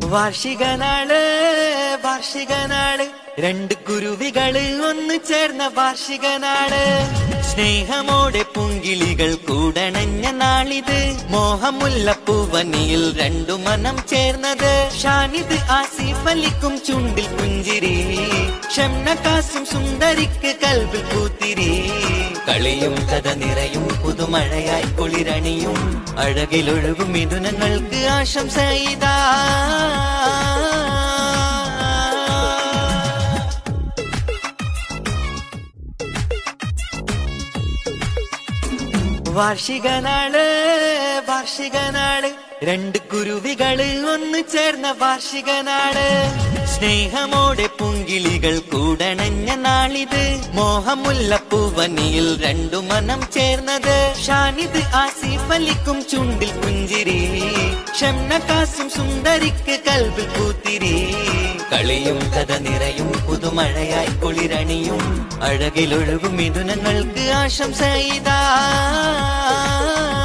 വാർഷിക നാള് വാർഷിക നാള് രണ്ട് കുരുവികള് ഒന്ന് ചേർന്ന വാർഷിക നാള് സ്നേഹമോടെ പുങ്കിളികൾ കൂടണഞ്ഞ നാളിത് മോഹമുല്ലപ്പൂവനിയിൽ രണ്ടു മനം ചേർന്നത് ഷാനിദ് ആസിഫ് അലിക്കും ചുണ്ടിൽ പുഞ്ചിരി ഷംനക്കാസും സുന്ദരിക്ക് കൽവിൽ പൂത്തിരി കളിയും കഥ നിറയും പുതുമഴയായി കുളിരണിയും അഴകിലൊഴുകും മിഥുനങ്ങൾക്ക് ആശംസ ഇതാ വാർഷിക നാള് വാർഷിക നാള് രണ്ട് കുരുവികള് ഒന്ന് ചേർന്ന വാർഷിക നാള് സ്നേഹമോടെ പുങ്കിളികൾ കൂടണഞ്ഞ നാളിത് മോഹമുല്ലപ്പൂവനിയിൽ രണ്ടു മനം ചേർന്നത് ഷാനിദ് ആസിഫ് അലിക്കും ചുണ്ടിൽ പുഞ്ചിരി ഷംനക്കാസും സുന്ദരിക്ക് കൽവിൽ പൂത്തിരി കളിയും കഥ നിറയും പുതുമഴയായി കുളിരണിയും അഴകിലൊഴുകും മിഥുനങ്ങൾക്ക് ആശംസ ഇതാ